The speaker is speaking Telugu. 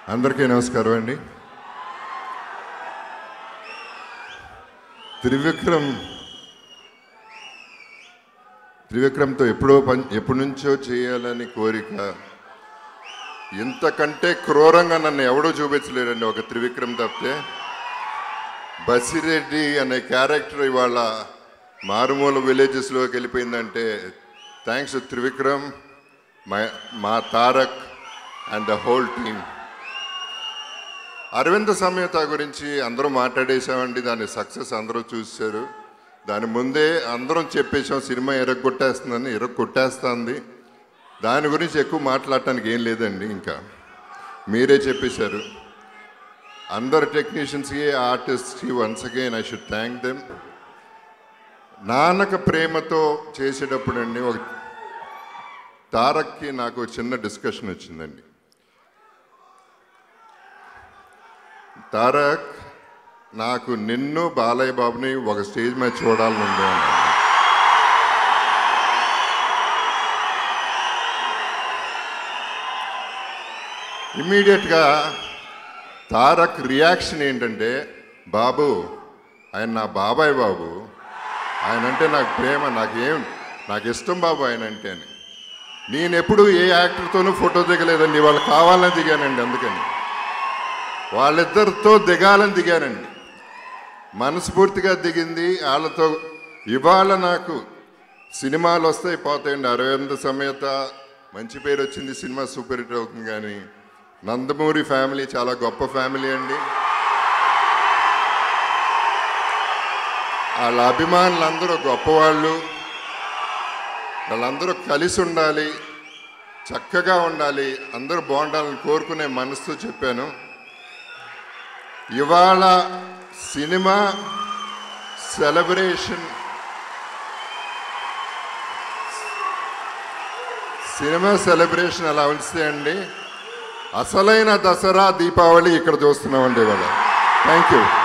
అందరికీ నమస్కారం అండి త్రివిక్రమ్ త్రివిక్రమ్తో ఎప్పుడో పని ఎప్పటి నుంచో చేయాలని కోరిక ఇంతకంటే క్రూరంగా నన్ను ఎవడూ చూపించలేడండి ఒక త్రివిక్రమ్ తప్పితే బసిరెడ్డి అనే క్యారెక్టర్ ఇవాళ మారుమూల విలేజెస్లోకి వెళ్ళిపోయిందంటే థ్యాంక్స్ త్రివిక్రమ్ మా మా Tarak and the whole team Aravinda Sametha గురించి అందరూ మాట్లాడేశామండి దాని సక్సెస్ అందరూ చూశారు దాని ముందే అందరం చెప్పేశాం సినిమా ఎరగొట్టేస్తుందని ఎరగొట్టేస్తుంది దాని గురించి ఎక్కువ మాట్లాడటానికి ఏం లేదండి ఇంకా మీరే చెప్పేశారు అందరు టెక్నీషియన్స్కి ఆర్టిస్ట్కి once again I should thank them Nannaku Prematho చేసేటప్పుడు అండి ఒక తారక్కి నాకు ఒక చిన్న డిస్కషన్ వచ్చిందండి తారక్ నాకు నిన్ను బాలయ్య బాబుని ఒక స్టేజ్ మీద చూడాలని ఉంది అన్నాడు. ఇమ్మీడియట్గా తారక్ రియాక్షన్ ఏంటంటే బాబు ఆయన నా బాబాయ్ బాబు ఆయన అంటే నాకు ప్రేమ నాకేం నాకు ఇష్టం బాబు ఆయన అంటే అని నేను ఎప్పుడు ఏ యాక్టర్తోనూ ఫోటో దిగలేదండి వాళ్ళు కావాలని దిగానండి అందుకని వాళ్ళిద్దరితో దిగాలని దిగానండి మనస్ఫూర్తిగా దిగింది వాళ్ళతో ఇవాళ నాకు సినిమాలు వస్తాయి పోతాయండి అరవింద సమేత మంచి పేరు వచ్చింది సినిమా సూపర్ హిట్ అవుతుంది కానీ నందమూరి ఫ్యామిలీ చాలా గొప్ప ఫ్యామిలీ అండి వాళ్ళ అభిమానులందరూ గొప్పవాళ్ళు వాళ్ళందరూ కలిసి ఉండాలి చక్కగా ఉండాలి అందరూ బాగుండాలని కోరుకునే మనసుతో చెప్పాను ఇవాళ సినిమా సెలబ్రేషన్ సినిమా సెలబ్రేషన్ అలా ఉంచితే అండి అసలైన దసరా దీపావళి ఇక్కడ చూస్తున్నామండి ఇవాళ థ్యాంక్ యూ